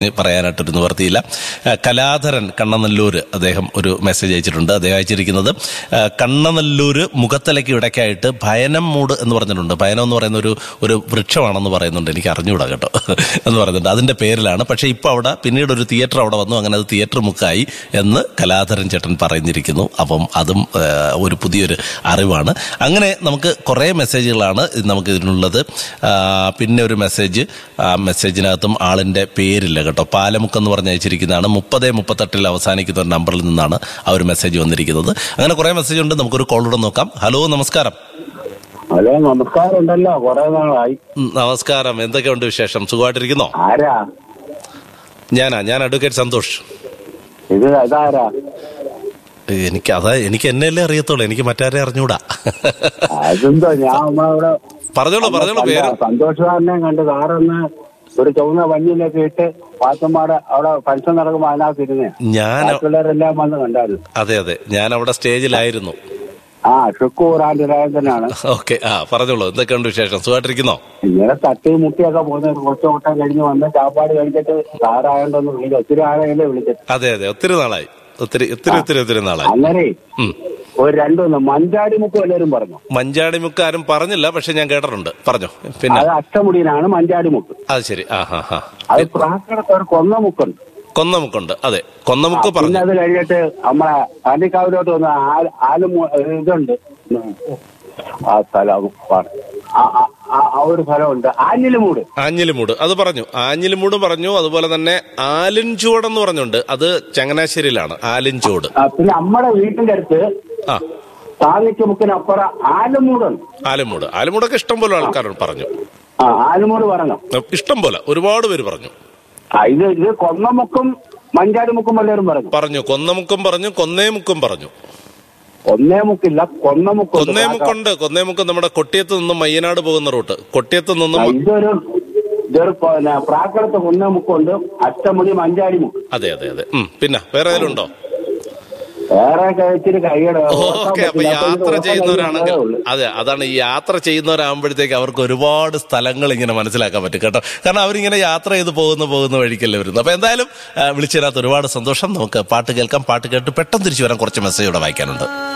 പറയാനായിട്ടൊരു നിവർത്തിയില്ല ആ, കലാധരൻ കണ്ണനല്ലൂർ അദ്ദേഹം ഒരു മെസ്സേജ് അയച്ചിട്ടുണ്ട് അദ്ദേഹം അയച്ചിരിക്കുന്നത് ആ, കണ്ണനല്ലൂര് മുഖത്തലയ്ക്ക് ഇടയ്ക്കായിട്ട് ഭയനം മൂട് എന്ന് പറഞ്ഞിട്ടുണ്ട് ഭയനം എന്ന് പറയുന്ന ഒരു ഒരു വൃക്ഷമാണെന്ന് പറയുന്നുണ്ട് എനിക്ക് അറിഞ്ഞുകൂടാ കേട്ടോ എന്ന് പറയുന്നുണ്ട് അതിന്റെ പേരിലാണ് പക്ഷേ ഇപ്പോൾ അവിടെ പിന്നീട് ഒരു തിയേറ്റർ അവിടെ വന്നു അങ്ങനെ അത് തിയേറ്റർ മുക്കായി എന്ന് കലാധരൻ ചേട്ടൻ പറഞ്ഞിരിക്കുന്നു അപ്പം അതും ആ, ഒരു പുതിയൊരു അറിവാണ് അങ്ങനെ നമുക്ക് കുറേ മെസ്സേജുകളാണ് ഇത് നമുക്ക് ഇതിനുള്ളത് ആ, പിന്നെ ഒരു മെസ്സേജ് ആ മെസ്സേജിനകത്തും ആളിന്റെ പേരില്ല കേട്ടോ പാലമുക്ക് എന്ന് പറഞ്ഞ് അയച്ചിരിക്കുന്നതാണ് മുപ്പത് മുപ്പത്തെട്ടിൽ അവസാനിക്കുന്ന ഒരു നമ്പറിൽ നിന്നാണ് ആ ഒരു മെസ്സേജ് വന്നിരിക്കുന്നത് അങ്ങനെ കുറേ മെസ്സേജ് ഉണ്ട് നമുക്കൊരു കോളൂടെ നോക്കാം ഹലോ നമസ്കാരം ഹലോ നമസ്കാരം ഉണ്ടല്ലോ കുറെ നാളായി ഉം, നമസ്കാരം എന്തൊക്കെയുണ്ട് വിശേഷം സുഖമായിട്ടിരിക്കുന്നോ ആരാ ഞാനാ ഞാൻ അഡ്വക്കേറ്റ് സന്തോഷ് ഇത് ഇതാരാ എനിക്ക് അതാ എനിക്ക് എന്നെയല്ലേ അറിയത്തുള്ളൂ എനിക്ക് മറ്റാരെ അറിഞ്ഞൂടാ അതെന്തോ ഞാൻ നമ്മളിവിടെ പറഞ്ഞോളൂ പറഞ്ഞോളൂ പേര് സന്തോഷവാരനെ കണ്ട് സാറൊന്ന് ഒരു ചുവന്ന വണ്ടിയിലൊക്കെ ഇട്ട് പാത്തമ്പാട് അവിടെ ഫംഗ്ഷൻ നടക്കുമ്പോ അതിനകത്ത് ഇരുന്നേ ഞാൻ പിള്ളേരെല്ലാം വന്ന് കണ്ടായിരുന്നു അതെ അതെ ഞാൻ അവിടെ സ്റ്റേജിലായിരുന്നു ആ ഷുക്കൂർ ആൻഡ് രാജനാണ് ഓക്കെ ആ പറഞ്ഞോളൂ എന്തൊക്കെയുണ്ട് വിശേഷം സുഖമായിട്ടിരിക്കുന്നോ ഇങ്ങനെ തട്ടി മുട്ടിയൊക്കെ പോകുന്ന കുറച്ച് ഓട്ടം കഴിഞ്ഞ് വന്ന് ചാപ്പാട് കഴിച്ചിട്ട് സാറായോണ്ടൊന്ന് വിളിച്ചു ഒത്തിരി ആളെയല്ലേ വിളിച്ചിട്ട് അതെ അതെ ഒത്തിരി നാളായി ഒത്തിരി ഒത്തിരി ഒത്തിരി ഒത്തിരി നാളായി അങ്ങനെ ഉം. ഒരു രണ്ടൊന്ന് മഞ്ചാടി മുക്ക് എല്ലാവരും പറഞ്ഞു മഞ്ചാടിമുക്ക് ആരും പറഞ്ഞില്ല പക്ഷെ ഞാൻ കേട്ടിട്ടുണ്ട് പറഞ്ഞോ പിന്നെ അത് അഷ്ടമുടിയിലാണ് മഞ്ചാടി മുക്ക് അത് ശരി ആ ഹാ ഹാ അത് പ്രാക്കടത്ത് ഒരു കൊന്ന മുക്കുണ്ട് കൊന്നമുക്കുണ്ട് അതെ കൊന്നമുക്ക് പിന്നെ പറഞ്ഞു അത് കഴിഞ്ഞിട്ട് നമ്മളെ പാണ്ടിക്കാവിലോട്ട് വന്ന ആല് ആലുമു ഇതുണ്ട് ആ സ്ഥലം പറ- ആ- ആ- ആ- ആ ഒരു സ്ഥലമുണ്ട് ആഞ്ഞിലുമൂട് ആഞ്ഞിലിമൂട് അത് പറഞ്ഞു ആഞ്ഞിലിമൂട് പറഞ്ഞു അതുപോലെ തന്നെ ആലിൻചുവട് എന്ന് പറഞ്ഞുണ്ട് അത് ചങ്ങനാശ്ശേരിയിലാണ് ആലിൻചുവട് ആ, പിന്നെ നമ്മുടെ വീട്ടിന്റെ അടുത്ത് ആ താന്നിക്ക് മുക്കിനപ്പുറം ആലുമൂടുണ്ട് ആലിമൂട് ആലിമൂടൊക്കെ ഇഷ്ടം പോലെ ആൾക്കാർ പറഞ്ഞു ആ ആലുമൂട് പറഞ്ഞു ഇഷ്ടം പോലെ ഒരുപാട് പേര് പറഞ്ഞു ആ ഇത് ഇത് കൊന്നമുക്കും മഞ്ചാടി മുക്കും എല്ലാവരും പറഞ്ഞു പറഞ്ഞു കൊന്നമുക്കും പറഞ്ഞു കൊന്നേമുക്കും പറഞ്ഞു ഒന്നേ മുക്കില്ല കൊന്നമുക്കും കൊന്നേമുക്കുണ്ട് കൊന്നേമുക്ക് നമ്മുടെ കൊട്ടിയത്ത് നിന്നും മയ്യനാട് പോകുന്ന റൂട്ട് കൊട്ടിയത്ത് നിന്നും ഇതൊരു ഇതൊരു പിന്നെ പ്രാക്കടത്ത് കൊന്നമുക്കുണ്ട് അഷ്ടമുടി മഞ്ചാടി മുക്ക് അതെ അതെ അതെ ഉം, പിന്നെ വേറെ ഏതെങ്കിലും ഉണ്ടോ വേറെ കഴിച്ചിട്ട് കൈയുടെ ഓക്കെ അപ്പൊ യാത്ര ചെയ്യുന്നവരാണെങ്കിൽ അതെ അതാണ് ഈ യാത്ര ചെയ്യുന്നവരാകുമ്പോഴത്തേക്ക് അവർക്ക് ഒരുപാട് സ്ഥലങ്ങൾ ഇങ്ങനെ മനസ്സിലാക്കാൻ പറ്റും കേട്ടോ കാരണം അവരിങ്ങനെ യാത്ര ചെയ്ത് പോകുന്ന പോകുന്ന വഴിക്കല്ലേ വരുന്നത് അപ്പൊ എന്തായാലും ആ, വിളിച്ചതിനകത്ത് ഒരുപാട് സന്തോഷം നമുക്ക് പാട്ട് കേൾക്കാം പാട്ട് കേട്ട് പെട്ടെന്ന് തിരിച്ചു വരാൻ കുറച്ച് മെസ്സേജ് ഇവിടെ വായിക്കാനുണ്ട്